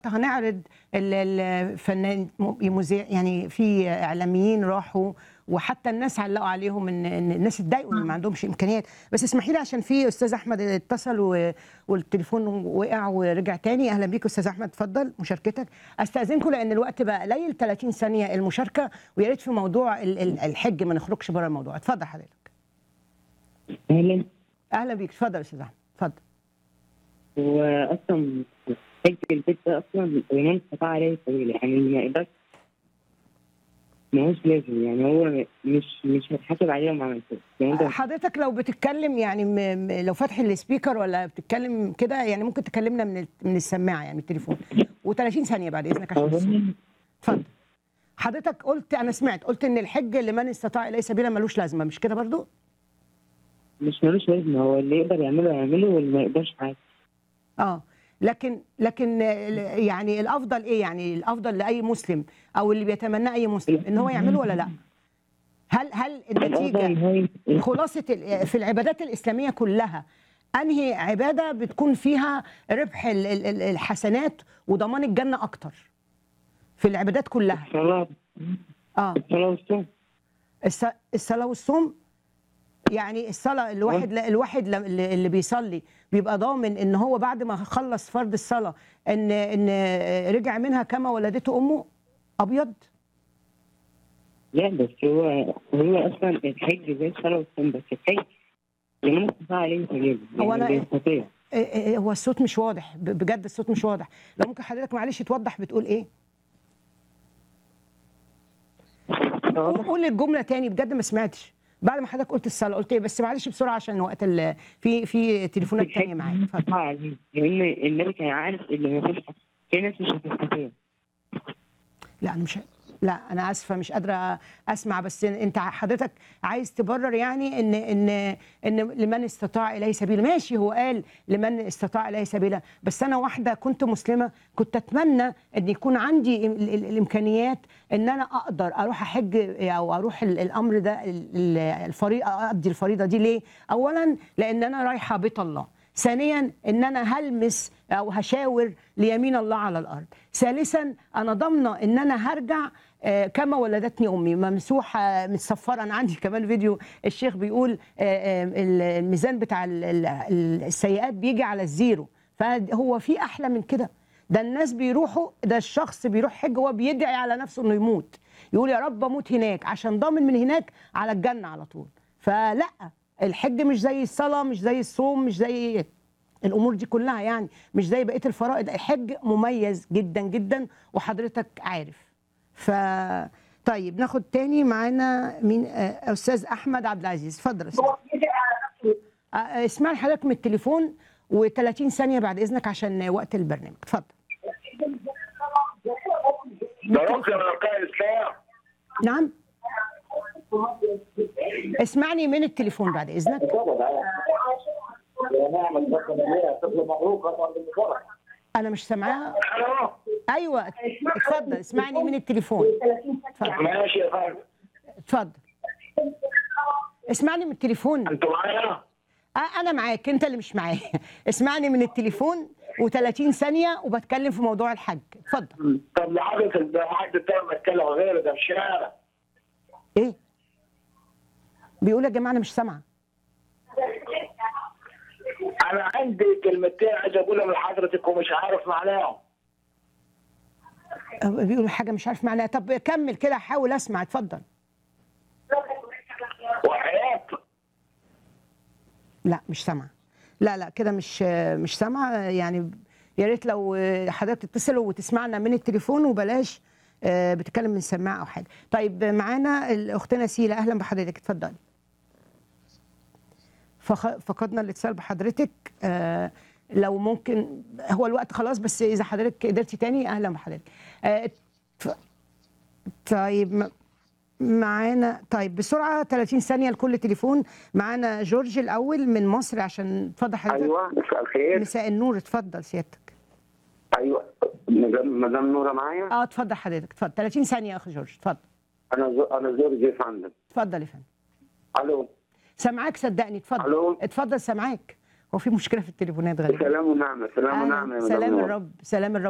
هنعرض ال- الفنان مذيع يعني في اعلاميين راحوا وحتى الناس علقوا عليهم ان ان الناس اتضايقوا ان ما عندهمش امكانيات بس اسمحي لي عشان في استاذ احمد اتصل و- والتليفون وقع ورجع تاني اهلا بيك استاذ احمد اتفضل مشاركتك استاذنكم لان الوقت بقى قليل 30 ثانيه المشاركه ويا ريت في موضوع ال- ال- الحج ما نخرجش بره الموضوع اتفضل حضرتك اهلا اهلا بيك اتفضل يا استاذ احمد اتفضل هو اصلا حج البيت ده اصلا لمن استطاع عليه سبيل يعني اللي ما يقدرش ماهوش لازم يعني هو مش مش هيتحاسب عليه لو ما عملتوش يعني انت حضرتك لو بتتكلم يعني م... م... لو فاتح السبيكر ولا بتتكلم كده يعني ممكن تكلمنا من ال... من السماعه يعني من التليفون و30 ثانيه بعد اذنك عشان الصوت. اتفضل حضرتك قلت انا سمعت قلت ان الحج لمن استطاع اليه سبيلا ملوش لازمه مش كده برضو مش ملوش لازمه هو اللي يقدر يعمله يعمله واللي ما يقدرش عادي اه لكن لكن آه، يعني الافضل ايه يعني الافضل لاي مسلم او اللي بيتمناه اي مسلم ان هو يعمله ولا لا هل هل الافضل ان النتيجه هو خلاصه ال- في العبادات الاسلاميه كلها انهي عباده بتكون فيها ربح ال- ال- ال- الحسنات وضمان الجنه اكتر في العبادات كلها الصلاه اه الصلاه والصوم الس- الصلاه والصوم يعني الصلاه الواحد الواحد ل- اللي اللي بيصلي بيبقى ضامن ان هو بعد ما خلص فرض الصلاه ان ان رجع منها كما ولدته امه ابيض لا بس هو هو اصلا الحج زي الصلاه والصوم بس الحج لمن استطاع عليه سبيل هو يعني أنا- بيستطيع إيه- إيه، هو الصوت مش واضح ب- بجد الصوت مش واضح لو ممكن حضرتك معلش توضح بتقول ايه قول قول الجمله تاني بجد ما سمعتش بعد ما حضرتك قلت الصلاه قلت ايه بس معلش بسرعه عشان وقت ال- في في تليفونات تانية معايا اتفضل استطاع عليه لان النبي كان عارف اللي ما فيش في ناس مش هتستطيع لا انا مش لا انا اسفه مش قادره اسمع بس انت حضرتك عايز تبرر يعني ان ان ان لمن استطاع اليه سبيلا ماشي هو قال لمن استطاع اليه سبيلا بس انا واحده كنت مسلمه كنت اتمنى ان يكون عندي ال- ال- الامكانيات ان انا اقدر اروح احج او اروح ال- الامر ده ال- ال- الفريضه اقضي الفريضه دي ليه اولا لان انا رايحه بيت الله ثانيا ان انا هلمس او هشاور ليمين الله على الارض ثالثا انا ضامنه ان انا هرجع آه، كما ولدتني امي ممسوحه متصفره انا عندي كمان فيديو الشيخ بيقول آه، آه، الميزان بتاع ال- ال- السيئات بيجي على الزيرو فهو في احلى من كده ده الناس بيروحوا ده الشخص بيروح حج هو بيدعي على نفسه انه يموت يقول يا رب اموت هناك عشان ضامن من هناك على الجنه على طول فلا الحج مش زي الصلاه مش زي الصوم مش زي الامور دي كلها يعني مش زي بقيه الفرائض الحج مميز جدا جدا وحضرتك عارف ف طيب ناخد تاني معانا مين آه، استاذ احمد عبد العزيز اتفضل يا أستاذ. آه، آه، اسمع حضرتك من التليفون و30 ثانيه بعد اذنك عشان وقت البرنامج اتفضل ده ممكن ارقاء الاسلام نعم اسمعني من التليفون بعد اذنك انا مش سامعاها الو ايوه اتفضل اسمعني من التليفون اتفضل ماشي يا فندم اتفضل اسمعني من التليفون انتوا معايا آه، انا معاك انت اللي مش معايا اسمعني من التليفون و30 ثانيه وبتكلم في موضوع الحج اتفضل طب لحضرتك ده حد تاني ما يتكلم غير ده في الشارع ايه بيقول يا جماعه انا مش سامعه انا عندي كلمتين عايز اقولهم لحضرتك ومش عارف معناهم آه، بيقول حاجه مش عارف معناها طب كمل كده حاول اسمع اتفضل وحياه لا مش سامعه لا لا كده مش مش سامعه يعني يا ريت لو حضرتك تتصل وتسمعنا من التليفون وبلاش آه، بتتكلم من سماعه او حاجه طيب معانا اختنا سيلا اهلا بحضرتك اتفضلي فخ- فقدنا الاتصال بحضرتك آه، لو ممكن هو الوقت خلاص بس اذا حضرتك قدرتي تاني اهلا بحضرتك آه، ف- طيب م- معانا طيب بسرعه 30 ثانيه لكل تليفون معانا جورج الاول من مصر عشان اتفضل حضرتك ايوه مساء الخير مساء النور اتفضل سيادتك ايوه مدام مدام نوره معايا اه اتفضل حضرتك اتفضل 30 ثانيه يا اخي جورج اتفضل انا زو... انا زوجي يا فندم اتفضل يا فندم الو سامعاك صدقني اتفضل ألو. اتفضل سامعاك هو في مشكله في التليفونات غالبا سلام ونعمه سلام أهلاً. ونعمه يا مدام سلام نورة. الرب سلام الرب